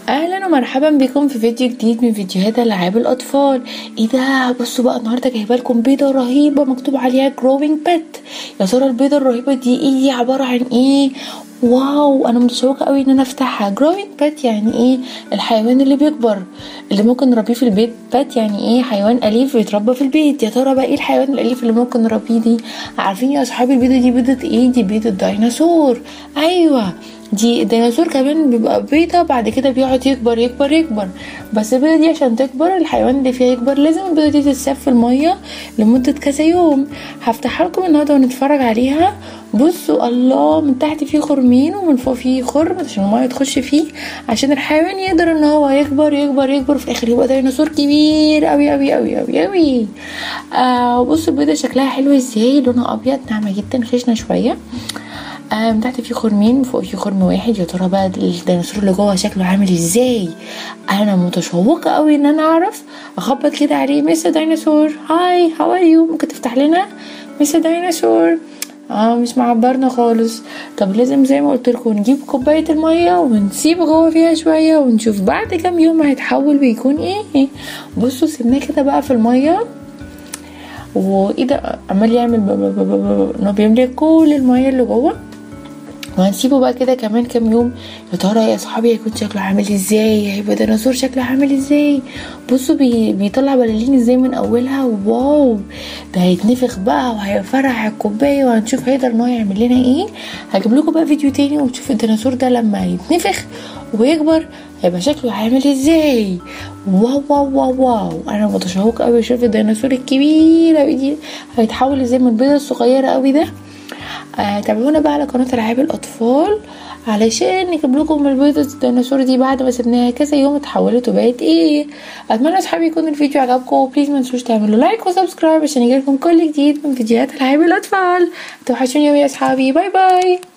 اهلا ومرحبا بكم في فيديو جديد من فيديوهات العاب الاطفال ايه ده بصوا بقى النهارده جايبه لكم بيضه رهيبه مكتوب عليها growing pet يا ترى البيضه الرهيبه دي ايه دي عباره عن ايه واو انا متشوقه قوي ان انا افتحها growing pet يعني ايه الحيوان اللي بيكبر اللي ممكن نربيه في البيت pet يعني ايه حيوان اليف بيتربى في البيت يا ترى بقى ايه الحيوان الاليف اللي ممكن نربيه دي عارفين يا اصحابي البيضه دي بيضه ايه دي بيضه ديناصور ايوه دي الديناصور كمان بيبقى بيضة بعد كده بيقعد يكبر يكبر يكبر بس البيضة دي عشان تكبر الحيوان اللي فيها يكبر لازم البيضة دي تتساب في المية لمدة كذا يوم هفتحها لكم النهاردة ونتفرج عليها بصوا الله من تحت فيه خرمين ومن فوق فيه خرم عشان المية تخش فيه عشان الحيوان يقدر ان هو يكبر يكبر يكبر في الاخر يبقى ديناصور كبير اوي اوي اوي اوي اوي آه بصوا البيضة شكلها حلو ازاي لونها ابيض ناعمة جدا خشنة شوية آه من تحت في خرمين من فوق في خرم واحد يا ترى بقى الديناصور اللي جوه شكله عامل ازاي انا متشوقه قوي ان انا اعرف اخبط كده عليه مستر ديناصور هاي هاو ار يو ممكن تفتح لنا مستر ديناصور اه مش معبرنا خالص طب لازم زي ما قلت لكم نجيب كوبايه الميه ونسيب جوه فيها شويه ونشوف بعد كام يوم هيتحول ويكون ايه بصوا سيبناه كده بقى في الميه وايه ده عمال يعمل انه بيملك كل الميه اللي جوه وهنسيبه بقى كده كمان كام يوم يا ترى يا صحابي هيكون شكله عامل ازاي هيبقى ديناصور شكله عامل ازاي بصوا بي بيطلع بلالين ازاي من اولها واو ده هيتنفخ بقى وهيفرع الكوبايه وهنشوف هيقدر ان هو يعمل لنا ايه هجيب لكم بقى فيديو تاني وتشوفوا الديناصور ده لما يتنفخ ويكبر هيبقى شكله عامل ازاي واو واو واو واو انا متشوقه قوي اشوف الديناصور الكبير قوي دي هيتحول ازاي من البيضه الصغيره قوي ده آه تابعونا بقى على قناه العاب الاطفال علشان نجيب لكم البيضة الديناصور دي بعد ما سبناها كذا يوم اتحولت وبقت ايه اتمنى اصحابي يكون الفيديو عجبكم بليز ما تنسوش تعملوا لايك وسبسكرايب عشان يجيلكم كل جديد من فيديوهات العاب الاطفال توحشوني يا اصحابي باي باي